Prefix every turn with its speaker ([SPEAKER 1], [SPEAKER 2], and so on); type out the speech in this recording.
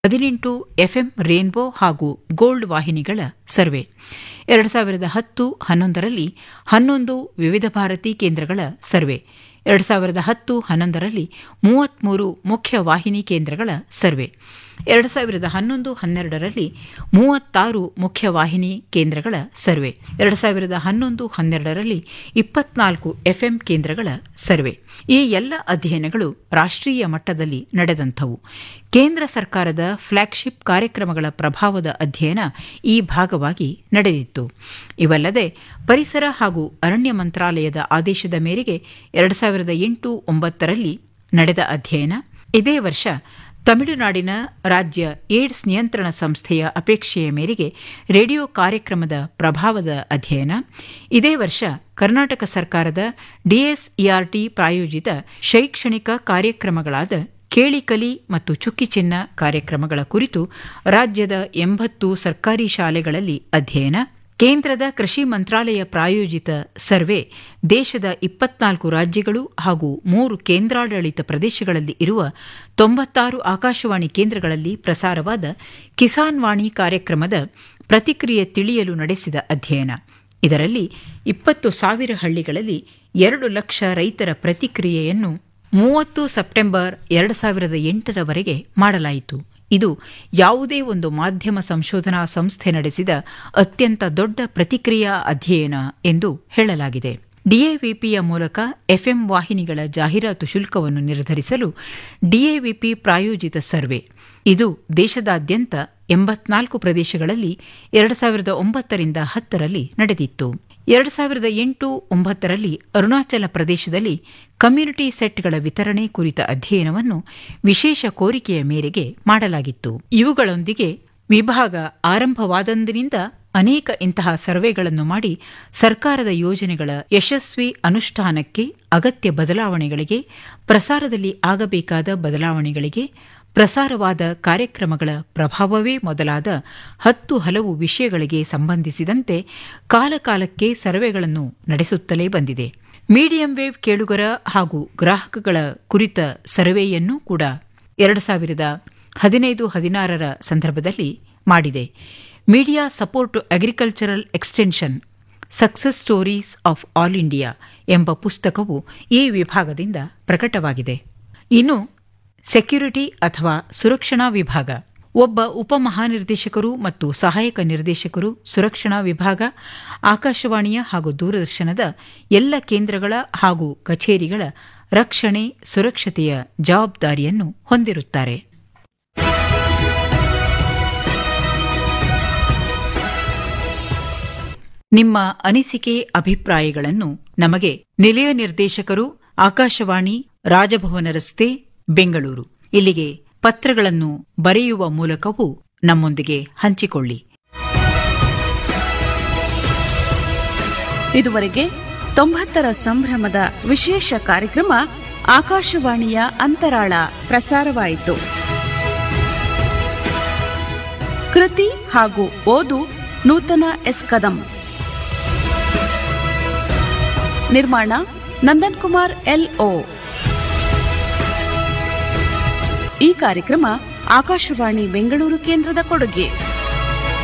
[SPEAKER 1] ಹದಿನೆಂಟು FM Rainbow ಹಾಗೂ Gold ವಾಹಿನಿಗಳ ಸರ್ವೆ ಎರಡು ಸಾವಿರದ ಹತ್ತು ಹನ್ನೊಂದರಲ್ಲಿ ಹನ್ನೊಂದು ವಿವಿಧ ಭಾರತಿ ಕೇಂದ್ರಗಳ ಸರ್ವೆ ಎರಡು ಸಾವಿರದ ಹತ್ತು ಹನ್ನೊಂದರಲ್ಲಿ ಮೂವತ್ಮೂರು ಮುಖ್ಯ ವಾಹಿನಿ ಕೇಂದ್ರಗಳ ಸರ್ವೆ ಎರಡು ಸಾವಿರದ ಹನ್ನೊಂದು ಹನ್ನೆರಡರಲ್ಲಿ ಮೂವತ್ತಾರು ಮುಖ್ಯ ವಾಹಿನಿ ಕೇಂದ್ರಗಳ ಸರ್ವೆ ಎರಡು ಸಾವಿರದ ಹನ್ನೊಂದು ಹನ್ನೆರಡರಲ್ಲಿ ಇಪ್ಪತ್ನಾಲ್ಕು ಎಫ್ಎಂ ಕೇಂದ್ರಗಳ ಸರ್ವೆ ಈ ಎಲ್ಲ ಅಧ್ಯಯನಗಳು ರಾಷ್ಟ್ರೀಯ ಮಟ್ಟದಲ್ಲಿ ನಡೆದಂಥವು ಕೇಂದ್ರ ಸರ್ಕಾರದ ಫ್ಲಾಗ್ಶಿಪ್ ಕಾರ್ಯಕ್ರಮಗಳ ಪ್ರಭಾವದ ಅಧ್ಯಯನ ಈ ಭಾಗವಾಗಿ ನಡೆದಿತ್ತು ಇವಲ್ಲದೆ ಪರಿಸರ ಹಾಗೂ ಅರಣ್ಯ ಮಂತ್ರಾಲಯದ ಆದೇಶದ ಮೇರೆಗೆ ಎರಡು ಸಾವಿರದ ಎಂಟು ಒಂಬತ್ತರಲ್ಲಿ ನಡೆದ ಅಧ್ಯಯನ ಇದೇ ವರ್ಷ ತಮಿಳುನಾಡಿನ ರಾಜ್ಯ ಏಡ್ಸ್ ನಿಯಂತ್ರಣ ಸಂಸ್ಥೆಯ ಅಪೇಕ್ಷೆಯ ಮೇರೆಗೆ ರೇಡಿಯೋ ಕಾರ್ಯಕ್ರಮದ ಪ್ರಭಾವದ ಅಧ್ಯಯನ ಇದೇ ವರ್ಷ ಕರ್ನಾಟಕ ಸರ್ಕಾರದ ಡಿಎಸ್ಇಆರ್ಟಿ ಪ್ರಾಯೋಜಿತ ಶೈಕ್ಷಣಿಕ ಕಾರ್ಯಕ್ರಮಗಳಾದ ಕೇಳಿಕಲಿ ಮತ್ತು ಚುಕ್ಕಿಚಿನ್ನ ಕಾರ್ಯಕ್ರಮಗಳ ಕುರಿತು ರಾಜ್ಯದ ಎಂಬತ್ತು ಸರ್ಕಾರಿ ಶಾಲೆಗಳಲ್ಲಿ ಅಧ್ಯಯನ ಕೇಂದ್ರದ ಕೃಷಿ ಮಂತ್ರಾಲಯ ಪ್ರಾಯೋಜಿತ ಸರ್ವೆ ದೇಶದ ಇಪ್ಪತ್ನಾಲ್ಕು ರಾಜ್ಯಗಳು ಹಾಗೂ ಮೂರು ಕೇಂದ್ರಾಡಳಿತ ಪ್ರದೇಶಗಳಲ್ಲಿ ಇರುವ ತೊಂಬತ್ತಾರು ಆಕಾಶವಾಣಿ ಕೇಂದ್ರಗಳಲ್ಲಿ ಪ್ರಸಾರವಾದ ಕಿಸಾನ್ ವಾಣಿ ಕಾರ್ಯಕ್ರಮದ ಪ್ರತಿಕ್ರಿಯೆ ತಿಳಿಯಲು ನಡೆಸಿದ ಅಧ್ಯಯನ ಇದರಲ್ಲಿ ಇಪ್ಪತ್ತು ಸಾವಿರ ಹಳ್ಳಿಗಳಲ್ಲಿ ಎರಡು ಲಕ್ಷ ರೈತರ ಪ್ರತಿಕ್ರಿಯೆಯನ್ನು ಮೂವತ್ತು ಸೆಪ್ಟೆಂಬರ್ ಎರಡು ಸಾವಿರದ ಎಂಟರವರೆಗೆ ಮಾಡಲಾಯಿತು ಇದು ಯಾವುದೇ ಒಂದು ಮಾಧ್ಯಮ ಸಂಶೋಧನಾ ಸಂಸ್ಥೆ ನಡೆಸಿದ ಅತ್ಯಂತ ದೊಡ್ಡ ಪ್ರತಿಕ್ರಿಯಾ ಅಧ್ಯಯನ ಎಂದು ಹೇಳಲಾಗಿದೆ ಡಿಎವಿಪಿಯ ಮೂಲಕ ಎಫ್ಎಂ ವಾಹಿನಿಗಳ ಜಾಹೀರಾತು ಶುಲ್ಕವನ್ನು ನಿರ್ಧರಿಸಲು ಡಿಎವಿಪಿ ಪ್ರಾಯೋಜಿತ ಸರ್ವೆ ಇದು ದೇಶದಾದ್ಯಂತ ಎಂಬತ್ನಾಲ್ಕು ಪ್ರದೇಶಗಳಲ್ಲಿ ಎರಡು ಸಾವಿರದ ಒಂಬತ್ತರಿಂದ ಹತ್ತರಲ್ಲಿ ನಡೆದಿತ್ತು ಎರಡು ಸಾವಿರದ ಎಂಟು ಒಂಬತ್ತರಲ್ಲಿ ಅರುಣಾಚಲ ಪ್ರದೇಶದಲ್ಲಿ ಕಮ್ಯುನಿಟಿ ಸೆಟ್ಗಳ ವಿತರಣೆ ಕುರಿತ ಅಧ್ಯಯನವನ್ನು ವಿಶೇಷ ಕೋರಿಕೆಯ ಮೇರೆಗೆ ಮಾಡಲಾಗಿತ್ತು ಇವುಗಳೊಂದಿಗೆ ವಿಭಾಗ ಆರಂಭವಾದಂದಿನಿಂದ ಅನೇಕ ಇಂತಹ ಸರ್ವೆಗಳನ್ನು ಮಾಡಿ ಸರ್ಕಾರದ ಯೋಜನೆಗಳ ಯಶಸ್ವಿ ಅನುಷ್ಠಾನಕ್ಕೆ ಅಗತ್ಯ ಬದಲಾವಣೆಗಳಿಗೆ ಪ್ರಸಾರದಲ್ಲಿ ಆಗಬೇಕಾದ ಬದಲಾವಣೆಗಳಿಗೆ ಪ್ರಸಾರವಾದ ಕಾರ್ಯಕ್ರಮಗಳ ಪ್ರಭಾವವೇ ಮೊದಲಾದ ಹತ್ತು ಹಲವು ವಿಷಯಗಳಿಗೆ ಸಂಬಂಧಿಸಿದಂತೆ ಕಾಲಕಾಲಕ್ಕೆ ಸರ್ವೆಗಳನ್ನು ನಡೆಸುತ್ತಲೇ ಬಂದಿದೆ ಮೀಡಿಯಂ ವೇವ್ ಕೇಳುಗರ ಹಾಗೂ ಗ್ರಾಹಕಗಳ ಕುರಿತ ಸರ್ವೆಯನ್ನು ಕೂಡ ಎರಡು ಸಾವಿರದ ಹದಿನೈದು ಹದಿನಾರರ ಸಂದರ್ಭದಲ್ಲಿ ಮಾಡಿದೆ media support agricultural extension success stories of all India ಎಂಬ ಪುಸ್ತಕವು ಈ ವಿಭಾಗದಿಂದ ಪ್ರಕಟವಾಗಿದೆ ಇನ್ನು ಸೆಕ್ಯುರಿಟಿ ಅಥವಾ ಸುರಕ್ಷಣಾ ವಿಭಾಗ ಒಬ್ಬ ಉಪಮಹಾನಿರ್ದೇಶಕರು ಮತ್ತು ಸಹಾಯಕ ನಿರ್ದೇಶಕರು ಸುರಕ್ಷಣಾ ವಿಭಾಗ ಆಕಾಶವಾಣಿಯ ಹಾಗೂ ದೂರದರ್ಶನದ ಎಲ್ಲ ಕೇಂದ್ರಗಳ ಹಾಗೂ ಕಚೇರಿಗಳ ರಕ್ಷಣೆ ಸುರಕ್ಷತೆಯ ಜವಾಬ್ದಾರಿಯನ್ನು ಹೊಂದಿರುತ್ತಾರೆ ನಿಮ್ಮ ಅನಿಸಿಕೆ ಅಭಿಪ್ರಾಯಗಳನ್ನು ನಮಗೆ ನಿಲಯ ನಿರ್ದೇಶಕರು ಆಕಾಶವಾಣಿ ರಾಜಭವನ ರಸ್ತೆ ಬೆಂಗಳೂರು ಇಲ್ಲಿಗೆ ಪತ್ರಗಳನ್ನು ಬರೆಯುವ ಮೂಲಕವೂ ನಮ್ಮೊಂದಿಗೆ ಹಂಚಿಕೊಳ್ಳಿ
[SPEAKER 2] ಇದುವರೆಗೆ ತೊಂಬತ್ತರ ಸಂಭ್ರಮದ ವಿಶೇಷ ಕಾರ್ಯಕ್ರಮ ಆಕಾಶವಾಣಿಯ ಅಂತರಾಳ ಪ್ರಸಾರವಾಯಿತು ಕೃತಿ ಹಾಗೂ ಓದು ನೂತನ ಎಸ್ ಕದಂ ನಿರ್ಮಾಣ ನಂದನ್ ಕುಮಾರ್ ಎಲ್ಒ ಈ ಕಾರ್ಯಕ್ರಮ ಆಕಾಶವಾಣಿ ಬೆಂಗಳೂರು ಕೇಂದ್ರದ ಕೊಡುಗೆ